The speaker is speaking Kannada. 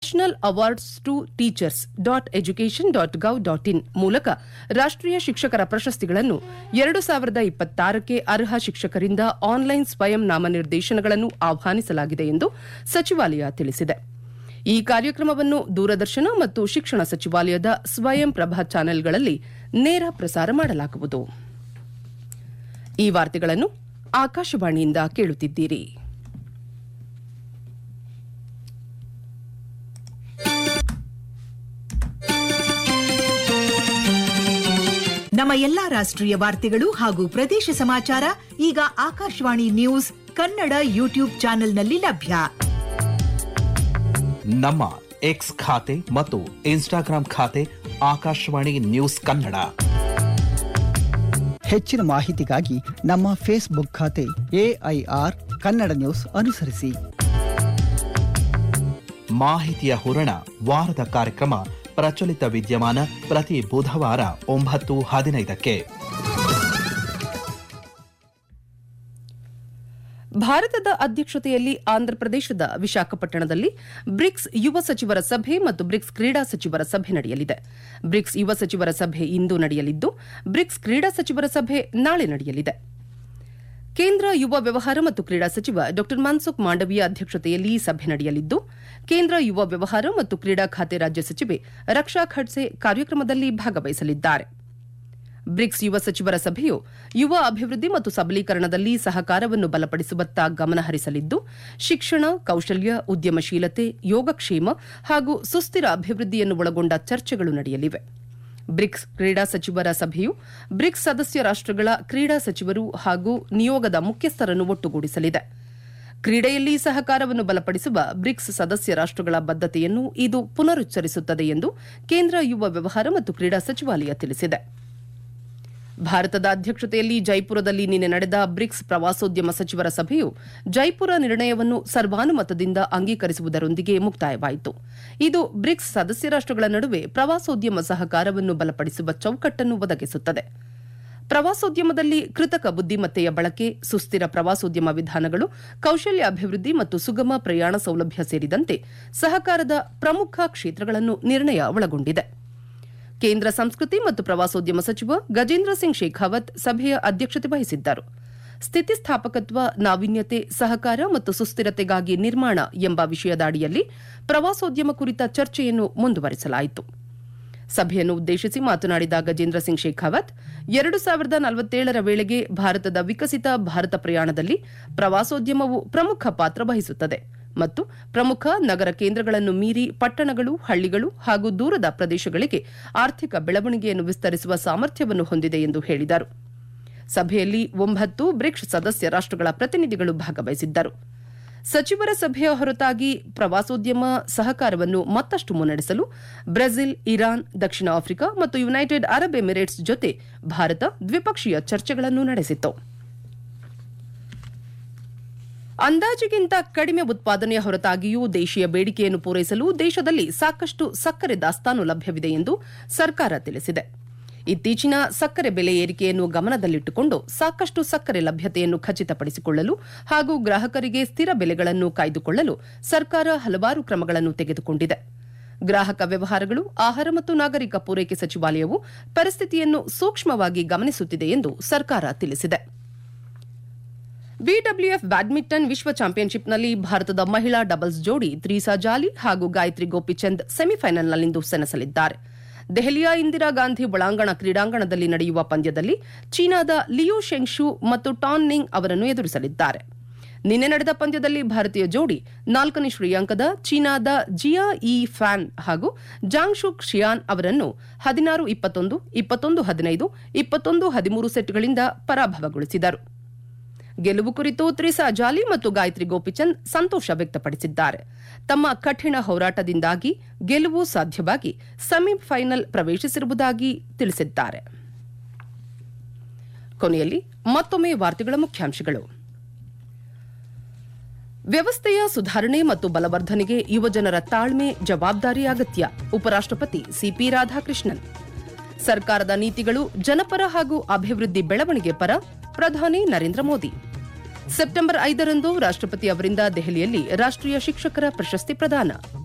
national awards to teachers dot education dot gov dot in ಮೂಲಕ ರಾಷ್ಟೀಯ ಶಿಕ್ಷಕರ ಪ್ರಶಸ್ತಿಗಳನ್ನು ಎರಡು ಸಾವಿರದ ಇಪ್ಪತ್ತಾರಕ್ಕೆ ಅರ್ಹ ಶಿಕ್ಷಕರಿಂದ ಆನ್ಲೈನ್ ಸ್ವಯಂ ನಾಮನಿರ್ದೇಶನಗಳನ್ನು ಆಹ್ವಾನಿಸಲಾಗಿದೆ ಎಂದು ಸಚಿವಾಲಯ ತಿಳಿಸಿದೆ ಈ ಕಾರ್ಯಕ್ರಮವನ್ನು ದೂರದರ್ಶನ ಮತ್ತು ಶಿಕ್ಷಣ ಸಚಿವಾಲಯದ ಸ್ವಯಂ ಪ್ರಭಾ ಚಾನೆಲ್ಗಳಲ್ಲಿ ನೇರ ಪ್ರಸಾರ ಮಾಡಲಾಗುವುದು ಈ ವಾರ್ತೆಗಳನ್ನು ಆಕಾಶವಾಣಿಯಿಂದ ಕೇಳುತ್ತಿದ್ದೀರಿ ನಮ್ಮ ಎಲ್ಲಾ ರಾಷ್ಟ್ರೀಯ ವಾರ್ತೆಗಳು ಹಾಗೂ ಪ್ರದೇಶ ಸಮಾಚಾರ ಈಗ ಆಕಾಶವಾಣಿ ನ್ಯೂಸ್ ಕನ್ನಡ ಯೂಟ್ಯೂಬ್ ಚಾನೆಲ್ನಲ್ಲಿ ಲಭ್ಯ ನಮ್ಮ ಎಕ್ಸ್ ಖಾತೆ ಮತ್ತು ಇನ್ಸ್ಟಾಗ್ರಾಂ ಖಾತೆ ಆಕಾಶವಾಣಿ ನ್ಯೂಸ್ ಕನ್ನಡ ಹೆಚ್ಚಿನ ಮಾಹಿತಿಗಾಗಿ ನಮ್ಮ ಫೇಸ್ಬುಕ್ ಖಾತೆ ಎಐಆರ್ ಕನ್ನಡ ನ್ಯೂಸ್ ಅನುಸರಿಸಿ ಮಾಹಿತಿಯ ಹೂರಣ ವಾರದ ಕಾರ್ಯಕ್ರಮ ಪ್ರಚಲಿತ ವಿದ್ಯಮಾನ ಪ್ರತಿ ಬುಧವಾರ ಒಂಬತ್ತು ಹದಿನೈದಕ್ಕೆ ಭಾರತದ ಅಧ್ಯಕ್ಷತೆಯಲ್ಲಿ ಆಂಧ್ರಪ್ರದೇಶದ ವಿಶಾಖಪಟ್ಟಣದಲ್ಲಿ ಬ್ರಿಕ್ಸ್ ಯುವ ಸಚಿವರ ಸಭೆ ಮತ್ತು ಬ್ರಿಕ್ಸ್ ಕ್ರೀಡಾ ಸಚಿವರ ಸಭೆ ನಡೆಯಲಿದೆ ಬ್ರಿಕ್ಸ್ ಯುವ ಸಚಿವರ ಸಭೆ ಇಂದು ನಡೆಯಲಿದ್ದು ಬ್ರಿಕ್ಸ್ ಕ್ರೀಡಾ ಸಚಿವರ ಸಭೆ ನಾಳೆ ನಡೆಯಲಿದೆ ಕೇಂದ್ರ ಯುವ ವ್ಯವಹಾರ ಮತ್ತು ಕ್ರೀಡಾ ಸಚಿವ ಡಾ ಮನ್ಸುಖ್ ಮಾಂಡವೀಯ ಅಧ್ಯಕ್ಷತೆಯಲ್ಲಿ ಸಭೆ ನಡೆಯಲಿದ್ದು ಕೇಂದ್ರ ಯುವ ವ್ಯವಹಾರ ಮತ್ತು ಕ್ರೀಡಾ ಖಾತೆ ರಾಜ್ಯ ಸಚಿವೆ ರಕ್ಷಾ ಖಡ್ಸೆ ಕಾರ್ಯಕ್ರಮದಲ್ಲಿ ಭಾಗವಹಿಸಲಿದ್ದಾರೆ ಬ್ರಿಕ್ಸ್ ಯುವ ಸಚಿವರ ಸಭೆಯು ಯುವ ಅಭಿವೃದ್ಧಿ ಮತ್ತು ಸಬಲೀಕರಣದಲ್ಲಿ ಸಹಕಾರವನ್ನು ಬಲಪಡಿಸುವತ್ತ ಗಮನ ಹರಿಸಲಿದ್ದು ಶಿಕ್ಷಣ ಕೌಶಲ್ಯ ಉದ್ಯಮಶೀಲತೆ ಯೋಗಕ್ಷೇಮ ಹಾಗೂ ಸುಸ್ಥಿರ ಅಭಿವೃದ್ಧಿಯನ್ನು ಒಳಗೊಂಡ ಚರ್ಚೆಗಳು ನಡೆಯಲಿವೆ ಬ್ರಿಕ್ಸ್ ಕ್ರೀಡಾ ಸಚಿವರ ಸಭೆಯು ಬ್ರಿಕ್ಸ್ ಸದಸ್ಯ ರಾಷ್ಟಗಳ ಕ್ರೀಡಾ ಸಚಿವರು ಹಾಗೂ ನಿಯೋಗದ ಮುಖ್ಯಸ್ಥರನ್ನು ಒಟ್ಟುಗೂಡಿಸಲಿದೆ ಕ್ರೀಡೆಯಲ್ಲಿ ಸಹಕಾರವನ್ನು ಬಲಪಡಿಸುವ ಬ್ರಿಕ್ಸ್ ಸದಸ್ಯ ರಾಷ್ಟಗಳ ಬದ್ಧತೆಯನ್ನು ಇದು ಪುನರುಚ್ಚರಿಸುತ್ತದೆ ಎಂದು ಕೇಂದ್ರ ಯುವ ವ್ಯವಹಾರ ಮತ್ತು ಕ್ರೀಡಾ ಸಚಿವಾಲಯ ತಿಳಿಸಿದೆ ಭಾರತದ ಅಧ್ಯಕ್ಷತೆಯಲ್ಲಿ ಜೈಪುರದಲ್ಲಿ ನಿನ್ನೆ ನಡೆದ ಬ್ರಿಕ್ಸ್ ಪ್ರವಾಸೋದ್ಯಮ ಸಚಿವರ ಸಭೆಯು ಜೈಪುರ ನಿರ್ಣಯವನ್ನು ಸರ್ವಾನುಮತದಿಂದ ಅಂಗೀಕರಿಸುವುದರೊಂದಿಗೆ ಮುಕ್ತಾಯವಾಯಿತು ಇದು ಬ್ರಿಕ್ಸ್ ಸದಸ್ಯ ರಾಷ್ಟಗಳ ನಡುವೆ ಪ್ರವಾಸೋದ್ಯಮ ಸಹಕಾರವನ್ನು ಬಲಪಡಿಸುವ ಚೌಕಟ್ಟನ್ನು ಒದಗಿಸುತ್ತದೆ ಪ್ರವಾಸೋದ್ಯಮದಲ್ಲಿ ಕೃತಕ ಬುದ್ದಿಮತ್ತೆಯ ಬಳಕೆ ಸುಸ್ಥಿರ ಪ್ರವಾಸೋದ್ಯಮ ವಿಧಾನಗಳು ಕೌಶಲ್ಯ ಅಭಿವೃದ್ಧಿ ಮತ್ತು ಸುಗಮ ಪ್ರಯಾಣ ಸೌಲಭ್ಯ ಸೇರಿದಂತೆ ಸಹಕಾರದ ಪ್ರಮುಖ ಕ್ಷೇತ್ರಗಳನ್ನು ನಿರ್ಣಯ ಒಳಗೊಂಡಿದೆ ಕೇಂದ್ರ ಸಂಸ್ಕೃತಿ ಮತ್ತು ಪ್ರವಾಸೋದ್ಯಮ ಸಚಿವ ಗಜೇಂದ್ರ ಸಿಂಗ್ ಶೇಖಾವತ್ ಸಭೆಯ ಅಧ್ಯಕ್ಷತೆ ವಹಿಸಿದ್ದರು ಸ್ಥಿತಿಸ್ಥಾಪಕತ್ವ ನಾವೀನ್ಯತೆ ಸಹಕಾರ ಮತ್ತು ಸುಸ್ಥಿರತೆಗಾಗಿ ನಿರ್ಮಾಣ ಎಂಬ ವಿಷಯದ ಅಡಿಯಲ್ಲಿ ಪ್ರವಾಸೋದ್ಯಮ ಕುರಿತ ಚರ್ಚೆಯನ್ನು ಮುಂದುವರಿಸಲಾಯಿತು ಸಭೆಯನ್ನು ಉದ್ದೇಶಿಸಿ ಮಾತನಾಡಿದ ಗಜೇಂದ್ರ ಸಿಂಗ್ ಶೇಖಾವತ್ ಎರಡು ಸಾವಿರದ ನಲವತ್ತೇಳರ ವೇಳೆಗೆ ಭಾರತದ ವಿಕಸಿತ ಭಾರತ ಪ್ರಯಾಣದಲ್ಲಿ ಪ್ರವಾಸೋದ್ಯಮವು ಪ್ರಮುಖ ಪಾತ್ರ ವಹಿಸುತ್ತದೆ ಮತ್ತು ಪ್ರಮುಖ ನಗರ ಕೇಂದ್ರಗಳನ್ನು ಮೀರಿ ಪಟ್ಟಣಗಳು ಹಳ್ಳಿಗಳು ಹಾಗೂ ದೂರದ ಪ್ರದೇಶಗಳಿಗೆ ಆರ್ಥಿಕ ಬೆಳವಣಿಗೆಯನ್ನು ವಿಸ್ತರಿಸುವ ಸಾಮರ್ಥ್ಯವನ್ನು ಹೊಂದಿದೆ ಎಂದು ಹೇಳಿದರು ಸಭೆಯಲ್ಲಿ ಒಂಬತ್ತು ಬ್ರಿಕ್ಸ್ ಸದಸ್ಯ ರಾಷ್ಟಗಳ ಪ್ರತಿನಿಧಿಗಳು ಭಾಗವಹಿಸಿದ್ದರು ಸಚಿವರ ಸಭೆಯ ಹೊರತಾಗಿ ಪ್ರವಾಸೋದ್ಯಮ ಸಹಕಾರವನ್ನು ಮತ್ತಷ್ಟು ಮುನ್ನಡೆಸಲು ಬ್ರೆಜಿಲ್ ಇರಾನ್ ದಕ್ಷಿಣ ಆಫ್ರಿಕಾ ಮತ್ತು ಯುನೈಟೆಡ್ ಅರಬ್ ಎಮಿರೇಟ್ಸ್ ಜೊತೆ ಭಾರತ ದ್ವಿಪಕ್ಷೀಯ ಚರ್ಚೆಗಳನ್ನು ನಡೆಸಿತು ಅಂದಾಜಿಗಿಂತ ಕಡಿಮೆ ಉತ್ಪಾದನೆಯ ಹೊರತಾಗಿಯೂ ದೇಶೀಯ ಬೇಡಿಕೆಯನ್ನು ಪೂರೈಸಲು ದೇಶದಲ್ಲಿ ಸಾಕಷ್ಟು ಸಕ್ಕರೆ ದಾಸ್ತಾನು ಲಭ್ಯವಿದೆ ಎಂದು ಸರ್ಕಾರ ತಿಳಿಸಿದೆ ಇತ್ತೀಚಿನ ಸಕ್ಕರೆ ಬೆಲೆ ಏರಿಕೆಯನ್ನು ಗಮನದಲ್ಲಿಟ್ಟುಕೊಂಡು ಸಾಕಷ್ಟು ಸಕ್ಕರೆ ಲಭ್ಯತೆಯನ್ನು ಖಚಿತಪಡಿಸಿಕೊಳ್ಳಲು ಹಾಗೂ ಗ್ರಾಹಕರಿಗೆ ಸ್ಥಿರ ಬೆಲೆಗಳನ್ನು ಕಾಯ್ದುಕೊಳ್ಳಲು ಸರ್ಕಾರ ಹಲವಾರು ಕ್ರಮಗಳನ್ನು ತೆಗೆದುಕೊಂಡಿದೆ ಗ್ರಾಹಕ ವ್ಯವಹಾರಗಳು ಆಹಾರ ಮತ್ತು ನಾಗರಿಕ ಪೂರೈಕೆ ಸಚಿವಾಲಯವು ಪರಿಸ್ಥಿತಿಯನ್ನು ಸೂಕ್ಷ್ಮವಾಗಿ ಗಮನಿಸುತ್ತಿದೆ ಎಂದು ಸರ್ಕಾರ ತಿಳಿಸಿದೆ ಬಿಡಬ್ಲ್ಯೂಎಫ್ ಬ್ಯಾಡ್ಮಿಂಟನ್ ವಿಶ್ವ ಚಾಂಪಿಯನ್ಶಿಪ್ನಲ್ಲಿ ಭಾರತದ ಮಹಿಳಾ ಡಬಲ್ಸ್ ಜೋಡಿ ತ್ರೀಸಾ ಜಾಲಿ ಹಾಗೂ ಗಾಯತ್ರಿ ಗೋಪಿಚಂದ್ ಸೆಮಿಫೈನಲ್ನಲ್ಲಿಂದು ಸೆಣಸಲಿದ್ದಾರೆ ದೆಹಲಿಯ ಇಂದಿರಾ ಗಾಂಧಿ ಒಳಾಂಗಣ ಕ್ರೀಡಾಂಗಣದಲ್ಲಿ ನಡೆಯುವ ಪಂದ್ಯದಲ್ಲಿ ಚೀನಾದ ಲಿಯು ಶೆಂಗ್ಶು ಮತ್ತು ಟಾನ್ ನಿಂಗ್ ಅವರನ್ನು ಎದುರಿಸಲಿದ್ದಾರೆ ನಿನ್ನೆ ನಡೆದ ಪಂದ್ಯದಲ್ಲಿ ಭಾರತೀಯ ಜೋಡಿ ನಾಲ್ಕನೇ ಶ್ರೇಯಾಂಕದ ಚೀನಾದ ಜಿಯಾ ಇ ಫ್ಯಾನ್ ಹಾಗೂ ಜಾಂಗ್ಶುಕ್ ಶಿಯಾನ್ ಅವರನ್ನು ಹದಿನಾರು ಇಪ್ಪತ್ತೊಂದು ಇಪ್ಪತ್ತೊಂದು ಹದಿನೈದು ಇಪ್ಪತ್ತೊಂದು ಹದಿಮೂರು ಸೆಟ್ಗಳಿಂದ ಪರಾಭವಗೊಳಿಸಿದರು ಗೆಲುವು ಕುರಿತು ತ್ರಿಸಾ ಜಾಲಿ ಮತ್ತು ಗಾಯತ್ರಿ ಗೋಪಿಚಂದ್ ಸಂತೋಷ ವ್ಯಕ್ತಪಡಿಸಿದ್ದಾರೆ ತಮ್ಮ ಕಠಿಣ ಹೋರಾಟದಿಂದಾಗಿ ಗೆಲುವು ಸಾಧ್ಯವಾಗಿ ಸೆಮಿಫೈನಲ್ ಪ್ರವೇಶಿಸಿರುವುದಾಗಿ ತಿಳಿಸಿದ್ದಾರೆ ಕೊನೆಯಲ್ಲಿ ಮತ್ತೊಮ್ಮೆ ವಾರ್ತೆಗಳ ಮುಖ್ಯಾಂಶಗಳು ವ್ಯವಸ್ಥೆಯ ಸುಧಾರಣೆ ಮತ್ತು ಬಲವರ್ಧನೆಗೆ ಯುವಜನರ ತಾಳ್ಮೆ ಜವಾಬ್ದಾರಿ ಅಗತ್ಯ ಉಪರಾಷ್ಟಪತಿ ಸಿಪಿ ರಾಧಾಕೃಷ್ಣನ್ ಸರ್ಕಾರದ ನೀತಿಗಳು ಜನಪರ ಹಾಗೂ ಅಭಿವೃದ್ಧಿ ಬೆಳವಣಿಗೆ ಪರ ಪ್ರಧಾನಿ ನರೇಂದ್ರ ಮೋದಿ ಸೆಪ್ಟೆಂಬರ್ ಐದರಂದು ರಾಷ್ಟಪತಿ ಅವರಿಂದ ದೆಹಲಿಯಲ್ಲಿ ರಾಷ್ಟೀಯ ಶಿಕ್ಷಕರ ಪ್ರಶಸ್ತಿ ಪ್ರದಾನ